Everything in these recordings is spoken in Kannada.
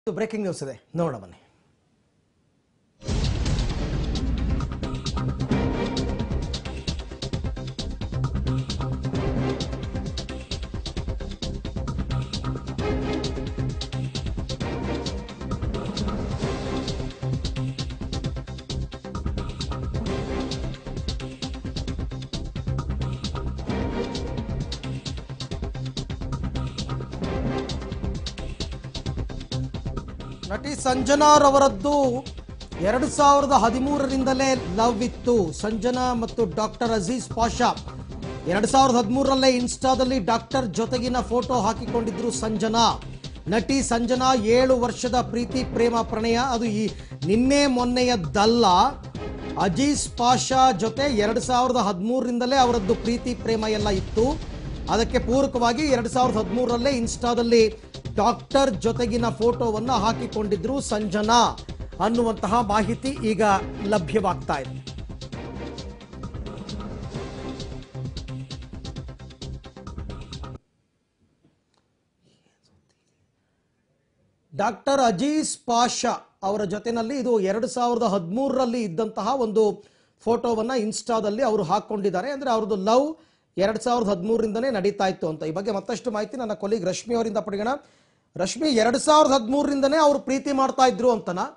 ಬ್ರೇಕಿಂಗ್ ನ್ಯೂಸ್ ಇದೆ ನೋಡೋಣ ಬನ್ನಿ ನಟಿ ಸಂಜನಾರವರದ್ದು ಎರಡು ಸಾವಿರದ ಹದಿಮೂರರಿಂದಲೇ ಲವ್ ಇತ್ತು ಸಂಜನಾ ಮತ್ತು ಡಾಕ್ಟರ್ ಅಜೀಜ್ ಪಾಷಾ ಎರಡು ಸಾವಿರದ ಹದಿಮೂರರಲ್ಲೇ ಇನ್ಸ್ಟಾದಲ್ಲಿ ಡಾಕ್ಟರ್ ಜೊತೆಗಿನ ಫೋಟೋ ಹಾಕಿಕೊಂಡಿದ್ರು ಸಂಜನಾ ನಟಿ ಸಂಜನಾ ಏಳು ವರ್ಷದ ಪ್ರೀತಿ ಪ್ರೇಮ ಪ್ರಣಯ ಅದು ಈ ನಿನ್ನೆ ಮೊನ್ನೆಯದ್ದಲ್ಲ ಅಜೀಜ್ ಪಾಷಾ ಜೊತೆ ಎರಡು ಸಾವಿರದ ಹದಿಮೂರರಿಂದಲೇ ಅವರದ್ದು ಪ್ರೀತಿ ಪ್ರೇಮ ಎಲ್ಲ ಇತ್ತು ಅದಕ್ಕೆ ಪೂರಕವಾಗಿ ಎರಡು ಸಾವಿರದ ಹದಿಮೂರರಲ್ಲೇ ಇನ್ಸ್ಟಾದಲ್ಲಿ ಡಾಕ್ಟರ್ ಜೊತೆಗಿನ ಫೋಟೋವನ್ನ ಹಾಕಿಕೊಂಡಿದ್ರು ಸಂಜನಾ ಅನ್ನುವಂತಹ ಮಾಹಿತಿ ಈಗ ಲಭ್ಯವಾಗ್ತಾ ಇದೆ ಡಾಕ್ಟರ್ ಅಜೀಸ್ ಪಾಷಾ ಅವರ ಜೊತೆನಲ್ಲಿ ಇದು ಎರಡು ಸಾವಿರದ ಹದಿಮೂರರಲ್ಲಿ ಇದ್ದಂತಹ ಒಂದು ಫೋಟೋವನ್ನ ಇನ್ಸ್ಟಾದಲ್ಲಿ ಅವರು ಹಾಕೊಂಡಿದ್ದಾರೆ ಅಂದ್ರೆ ಅವ್ರದ್ದು ಲವ್ ಎರಡು ಸಾವಿರದ ಹದಿಮೂರರಿಂದನೇ ನಡೀತಾ ಇತ್ತು ಅಂತ ಈ ಬಗ್ಗೆ ಮತ್ತಷ್ಟು ಮಾಹಿತಿ ನನ್ನ ಕೊಲಿಗ್ ರಶ್ಮಿ ಅವರಿಂದ ಪಡೆಯೋಣ ರಶ್ಮಿ ಎರಡು ಸಾವಿರದ ಹದಿಮೂರರಿಂದನೇ ಅವರು ಪ್ರೀತಿ ಮಾಡ್ತಾ ಇದ್ರು ಅಂತನಾ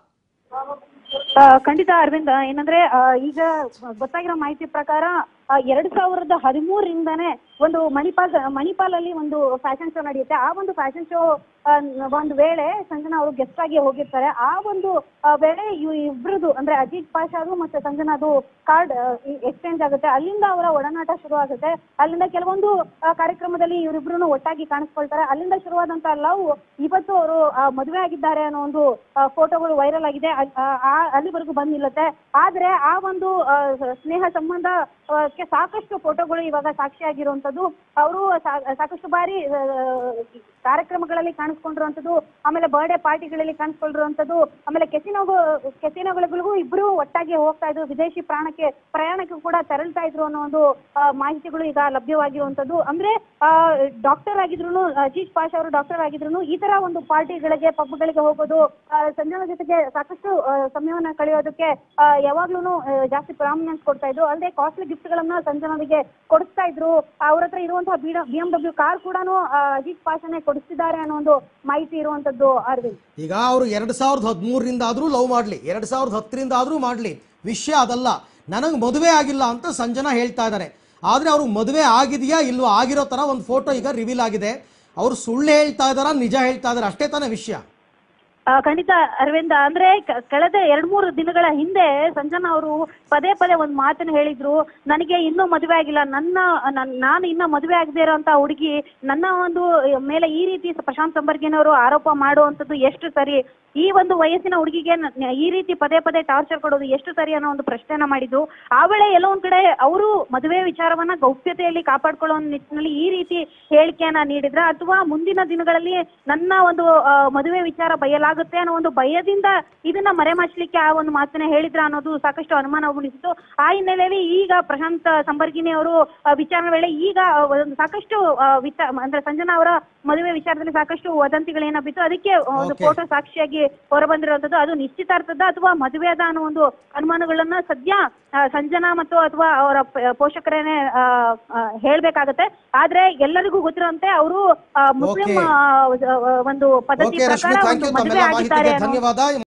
ಆ, ಖಂಡಿತ ಅರವಿಂದ ಏನಂದ್ರೆ ಆ, ಈಗ ಗೊತ್ತಾಗಿರೋ ಮಾಹಿತಿ ಪ್ರಕಾರ ಆ, ಎರಡ್ ಸಾವಿರದ ಹದಿಮೂರರಿಂದಾನೇ ಒಂದು ಮಣಿಪಾಲ್ ಮಣಿಪಾಲ್ ಅಲ್ಲಿ ಒಂದು ಫ್ಯಾಷನ್ ಶೋ ನಡೆಯುತ್ತೆ ಆ ಒಂದು ಫ್ಯಾಷನ್ ಶೋ ಒಂದು ವೇಳೆ ಸಂಜನಾ ಅವರು ಗೆಸ್ಟ್ ಆಗಿ ಹೋಗಿರ್ತಾರೆ ಆ ಒಂದು ಆ, ವೇಳೆ ಇವ್ ಇಬ್ರದು ಅಂದ್ರೆ ಅಜಿತ್ ಪಾಷಾದು ಮತ್ತೆ ಸಂಜನಾದು ಕಾರ್ಡ್ ಎಕ್ಸ್ಚೇಂಜ್ ಆಗುತ್ತೆ ಅಲ್ಲಿಂದ ಅವರ ಒಡನಾಟ ಶುರು ಆಗುತ್ತೆ ಅಲ್ಲಿಂದ ಕೆಲವೊಂದು ಆ, ಕಾರ್ಯಕ್ರಮದಲ್ಲಿ ಇವರಿಬ್ರು ಒಟ್ಟಾಗಿ ಕಾಣಿಸ್ಕೊಳ್ತಾರೆ ಅಲ್ಲಿಂದ ಶುರುವಾದಂತ ಲವ್ ಇವತ್ತು ಅವರು ಮದುವೆ ಆಗಿದ್ದಾರೆ ಅನ್ನೋ ಒಂದು ಫೋಟೋಗಳು ವೈರಲ್ ಆಗಿದೆ ಅಲ್- ಆ, ಆ- ಅಲ್ಲಿವರೆಗೂ ಬಂದ್ ನಿಲ್ಲುತ್ತೆ ಆದ್ರೆ ಆ ಒಂದು ಆ, ಸ್ನೇಹ ಸಂಬಂಧ ಆ, ಕ್ಕೆ ಸಾಕಷ್ಟು ಫೋಟೋಗಳು ಇವಾಗ ಸಾಕ್ಷಿಯಾಗಿರುವಂತದ್ದು ಅವರು ಸಾಕಷ್ಟು ಬಾರಿ ಆ, ಕಾರ್ಯಕ್ರಮಗಳಲ್ಲಿ ಕಾಣಿಸ್ಕೊಂಡಿರುವಂತದ್ದು ಆಮೇಲೆ ಬರ್ಡೇ ಪಾರ್ಟಿಗಳಲ್ಲಿ ಕಾಣಿಸ್ಕೊಂಡಿರುವಂತದ್ದು ಆಮೇಲೆ ಕೆಸಿನೋ ಕೆಸಿನೋಗಳಿಗೂ ಇಬ್ರು ಒಟ್ಟಾಗಿ ಹೋಗ್ತಾ ಇದ್ರು ವಿದೇಶಿ ಪ್ರಾಣಕ್ಕೆ ಪ್ರಯಾಣಕ್ಕೆ ಕೂಡ ತೆರಳ್ತಾ ಇದ್ರು ಅನ್ನೋ ಒಂದು ಆ, ಮಾಹಿತಿಗಳು ಈಗ ಲಭ್ಯವಾಗಿರುವಂತದ್ದು ಅಂದ್ರೆ ಡಾಕ್ಟರ್ ಆಗಿದ್ರು ಅಜೀಜ್ ಪಾಷಾ ಅವರು ಡಾಕ್ಟರ್ ಆಗಿದ್ರು ಈ ತರ ಒಂದು ಪಾರ್ಟಿಗಳಿಗೆ ಪಬ್ಗಳಿಗೆ ಹೋಗೋದು ಆ, ಸಂಜನಾ ಜೊತೆಗೆ ಸಾಕಷ್ಟು ಆ, ಸಮಯವನ್ನ ಕಳೆಯೋದಕ್ಕೆ ಯಾವಾಗ್ಲೂ ಜಾಸ್ತಿ ಪ್ರಾಮಿನೆನ್ಸ್ ಕೊಡ್ತಾ ಇದ್ರು ಅಲ್ಲದೆ ಕಾಸ್ಟ್ಲಿ ಗಿಫ್ಟ್ ಗಳನ್ನ ಸಂಜನಾದಿಗೆ ಕೊಡಿಸ್ತಾ ಇದ್ರು ಅವ್ರ ಹತ್ರ ಇರುವಂತಹ ಬಿ ಎಂ ಡಬ್ಲ್ಯೂ ಕಾರ್ ಕೂಡ ಅಜಿತ್ ಪಾಷಾನೇ ಕೊಡಿಸ್ತಿದ್ದಾರೆ ಅನ್ನೋ ಒಂದು ಮಾಹಿತಿ ಇರುವಂತದ್ದು ಅರವಿಂದ್ ಈಗ ಅವರು ಎರಡು ಸಾವಿರದ ಹದಿಮೂರರಿಂದ ಆದರೂ ಲವ್ ಮಾಡಲಿ ಎರಡು ಸಾವಿರದ ಹತ್ತರಿಂದ ಆದರೂ ಮಾಡಲಿ ವಿಷಯ ಅದಲ್ಲ ನನಗೆ ಮದುವೆ ಆಗಿಲ್ಲ ಅಂತ ಸಂಜನಾ ಹೇಳ್ತಾ ಇದ್ದಾರೆ ಆದರೆ ಅವ್ರಿಗೆ ಮದುವೆ ಆಗಿದೆಯಾ ಇಲ್ವಾ ಆಗಿರೋ ಥರ ಒಂದು ಫೋಟೋ ಈಗ ರಿವೀಲ್ ಆಗಿದೆ ಅವರು ಸುಳ್ಳು ಹೇಳ್ತಾ ಇದ್ದಾರಾ ನಿಜ ಹೇಳ್ತಾ ಇದ್ದಾರೆ ಅಷ್ಟೇ ತಾನೇ ವಿಷಯ ಆ, ಖಂಡಿತ ಅರವಿಂದ ಅಂದ್ರೆ ಕ- ಕಳೆದ ಎರಡ್ ಮೂರು ದಿನಗಳ ಹಿಂದೆ ಸಂಜನಾ ಅವರು ಪದೇ ಪದೇ ಒಂದ್ ಮಾತನ್ನ ಹೇಳಿದ್ರು ನನಗೆ ಇನ್ನೂ ಮದುವೆ ಆಗಿಲ್ಲ ನನ್ನ ನನ್- ನಾನು ಇನ್ನ ಮದುವೆ ಆಗದೆ ಇರೋಂತ ಹುಡುಗಿ ನನ್ನ ಒಂದು ಮೇಲೆ ಈ ರೀತಿ ಪ್ರಶಾಂತ್ ಸಂಬರ್ಗಿನವರು ಆರೋಪ ಮಾಡುವಂತದ್ದು ಎಷ್ಟು ಸರಿ ಈ ಒಂದು ವಯಸ್ಸಿನ ಹುಡುಗಿಗೆ ನ- ಈ ರೀತಿ ಪದೇ ಪದೇ ಟಾರ್ಚರ್ ಕೊಡೋದು ಎಷ್ಟು ಸರಿ ಅನ್ನೋ ಒಂದು ಪ್ರಶ್ನೆನ ಮಾಡಿದ್ರು ಆ ವೇಳೆ ಎಲ್ಲೋ ಒಂದ್ ಕಡೆ ಅವರು ಮದುವೆ ವಿಚಾರವನ್ನ ಗೌಪ್ಯತೆಯಲ್ಲಿ ಕಾಪಾಡ್ಕೊಳ್ಳೋ ನಿಟ್ಟಿನಲ್ಲಿ ಈ ರೀತಿ ಹೇಳಿಕೆಯನ್ನ ನೀಡಿದ್ರ ಅಥವಾ ಮುಂದಿನ ದಿನಗಳಲ್ಲಿ ನನ್ನ ಒಂದು ಆ, ಮದುವೆ ವಿಚಾರ ಬಯಲಾಗುತ್ತೆ ಅನ್ನೋ ಒಂದು ಭಯದಿಂದ ಇದನ್ನ ಮರೆಮಾಚಲಿಕ್ಕೆ ಆ ಒಂದು ಮಾತನ್ನ ಹೇಳಿದ್ರ ಅನ್ನೋದು ಸಾಕಷ್ಟು ಅನುಮಾನ ಮೂಡಿಸಿತು ಆ ಹಿನ್ನೆಲೆಯಲ್ಲಿ ಈಗ ಪ್ರಶಾಂತ್ ಸಂಬರ್ಗಿನಿ ಅವರು ಆ, ವಿಚಾರಣೆ ವೇಳೆ ಈಗ ಒಂದು ಸಾಕಷ್ಟು ಆ, ವಿಚಾರ ಅಂದ್ರೆ ಸಂಜನಾ ಅವರ ಮದುವೆ ವಿಚಾರದಲ್ಲಿ ಸಾಕಷ್ಟು ವದಂತಿಗಳೇನ ಬಿತ್ತು ಅದಕ್ಕೆ ಒಂದು Okay. ಫೋಟೋ ಸಾಕ್ಷಿಯಾಗಿ ಹೊರಬಂದಿರುವಂತದ್ದು ಅದು ನಿಶ್ಚಿತಾರ್ಥದ ಅಥವಾ ಮದುವೆದ ಅನ್ನೋ ಒಂದು ಅನುಮಾನಗಳನ್ನ ಸದ್ಯ ಆ, ಸಂಜನಾ ಮತ್ತು ಅಥವಾ ಅವರ ಪ- ಪೋಷಕರೇನೆ ಆ, ಆ, ಹೇಳ್ಬೇಕಾಗತ್ತೆ ಆದ್ರೆ ಎಲ್ಲರಿಗೂ ಗೊತ್ತಿರುವಂತೆ ಅವರು ಮುಸ್ಲಿಂ Okay. ಆ, ಒಂದು ಪದ್ಧತಿ ಓಕೆ ರಶ್ಮಿ ಪ್ರಕಾರ ಥ್ಯಾಂಕ್ ಒಂದು ಯು ಮದುವೆ ತಮ್ಮೆಲ್ಲ ಆಗಿದ್ದಾರೆ ಮಾಹಿತಿಗೆ ಅನ್ನೋ ಧನ್ಯವಾದ